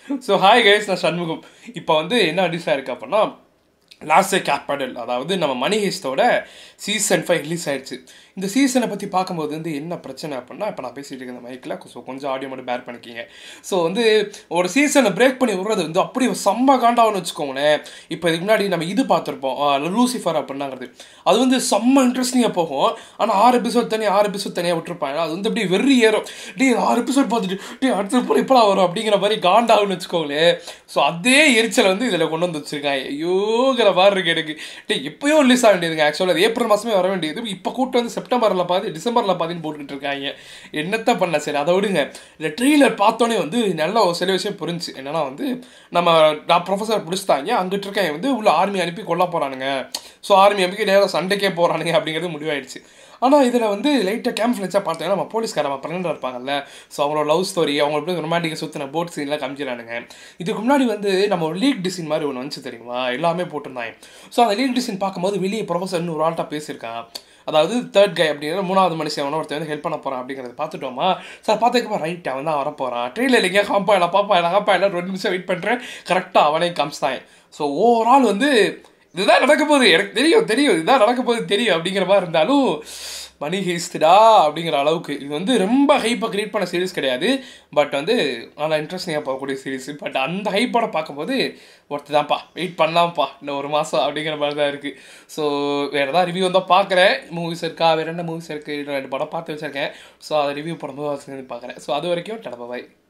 so hi guys நான் சண்முகம் இப்போ வந்து என்ன அடிஷாக இருக்குது அப்படின்னா லாஸ்ட் கேப்படல் அதாவது நம்ம மணி ஹேஸ்டோட சீசன் ஃபைவ் ரிலீஸ் ஆயிடுச்சு இந்த சீசனை பற்றி பார்க்கும்போது வந்து என்ன பிரச்சனை அப்படின்னா இப்போ நான் பேசிகிட்டு இருக்கேன் இந்த மைக்கில் ஸோ கொஞ்சம் ஆடியோ மட்டும் பேர் பண்ணிக்கிங்க ஸோ வந்து ஒரு சீசனை பிரேக் பண்ணி விடுறது வந்து அப்படி செம்ம காண்டாகனு வச்சுக்கோங்களேன் இப்போ இதுக்கு முன்னாடி நம்ம இது பார்த்துருப்போம் லூசிஃபர் அப்படின்னாங்கிறது அது வந்து செம்ம இன்ட்ரெஸ்டிங்காக போகும் ஆனால் ஆறு எபிசோட் தனியாக ஆறு எபிசோட் தனியாக விட்டுருப்பாங்க அது வந்து அப்படியே வெறி ஏறும் டே ஆறு எபிசோட் பார்த்துட்டு டே அடுத்த இப்போ இப்போலாம் வரும் அப்படிங்கிற மாதிரி காண்டாகுன்னு வச்சுக்கோங்களேன் ஸோ அதே எரிச்சலை வந்து இதில் கொண்டு வந்து வச்சிருக்காங்க ஐயோங்கிற மாதிரி இருக்கு எனக்கு டே எப்பயோ ரிலீஸ் ஆக வேண்டியதுங்க ஆக்சுவலாக அது ஏப்ரல் மாதமே வர வேண்டியது இப்போ கூட்டு வந்து செப்டம்பரில் பாதி டிசம்பரில் பாதின்னு போட்டுக்கிட்டு இருக்காங்க என்னத்த பண்ண சரி அதை விடுங்க இந்த ட்ரெய்லர் பார்த்தோன்னே வந்து நல்ல ஒரு சில விஷயம் புரிஞ்சு என்னன்னா வந்து நம்ம நான் ப்ரொஃபஸர் பிடிச்சிட்டாங்க அங்கிட்டு இருக்கேன் வந்து உள்ள ஆர்மி அனுப்பி கொல்ல போகிறானுங்க ஸோ ஆர்மி அனுப்பி நேராக சண்டைக்கே போகிறானுங்க அப்படிங்கிறது முடிவாயிடுச்சு ஆனால் இதில் வந்து லைட்டாக கேம்ப் ஃபிளெக்ஸாக பார்த்தீங்கன்னா நம்ம போலீஸ்கார நம்ம ப்ரெக்னெண்டாக இருப்பாங்கல்ல ஸோ அவங்களோட லவ் ஸ்டோரி அவங்க எப்படி ரொமான்டிக்காக சுற்றின போட் சீன்லாம் காமிச்சிடானுங்க இதுக்கு முன்னாடி வந்து நம்ம ஒரு லீக் டிசைன் மாதிரி ஒன்று வந்துச்சு தெரியுமா எல்லாமே போட்டிருந்தாங்க ஸோ அந்த லீக் டிசைன் பார்க்கும்போது வெளியே ப்ரொஃபஸர்னு ஒரு ஆள்கிட்ட பேசியிருக்கான் அதாவது தேர்ட் கை அப்படிங்கிற மூணாவது மனுஷன் அவனை ஒருத்தர் வந்து ஹெல்ப் பண்ண போகிறான் அப்படிங்கிறத பார்த்துட்டோமா சார் பார்த்துக்கப்பா ரைட் அவன் தான் வரப்போகிறான் ட்ரெயினில் இல்லைங்க காம்பா இல்லை பாப்பா இல்லை காப்பா இல்லை ரெண்டு நிமிஷம் வெயிட் பண்ணுறேன் கரெக்டாக அவனே காமிச்சிட்டான் ஸோ ஓவரால் வந்து இதுதான் நடக்க போகுது எனக்கு தெரியும் தெரியும் இதுதான் நடக்க போகுது தெரியும் அப்படிங்கிற மாதிரி இருந்தாலும் மணி ஹேஸ்டா அப்படிங்கிற அளவுக்கு இது வந்து ரொம்ப ஹைப்பை கிரியேட் பண்ண சீரிஸ் கிடையாது பட் வந்து நல்லா இன்ட்ரெஸ்டிங்காக போகக்கூடிய சீரிஸ் பட் அந்த ஹைப்போட பார்க்கும்போது ஒருத்தர் தான்ப்பா வெயிட் பண்ணலாம்ப்பா இன்னும் ஒரு மாதம் அப்படிங்கிற மாதிரி தான் இருக்குது ஸோ வேறு ஏதாவது ரிவ்யூ வந்தால் பார்க்குறேன் மூவிஸ் இருக்கா வேறு என்ன மூவிஸ் இருக்குது ரெண்டு படம் பார்த்து வச்சுருக்கேன் ஸோ அதை ரிவ்யூ பண்ணும்போது பார்க்குறேன் ஸோ அது வரைக்கும் டடப்பா பாய்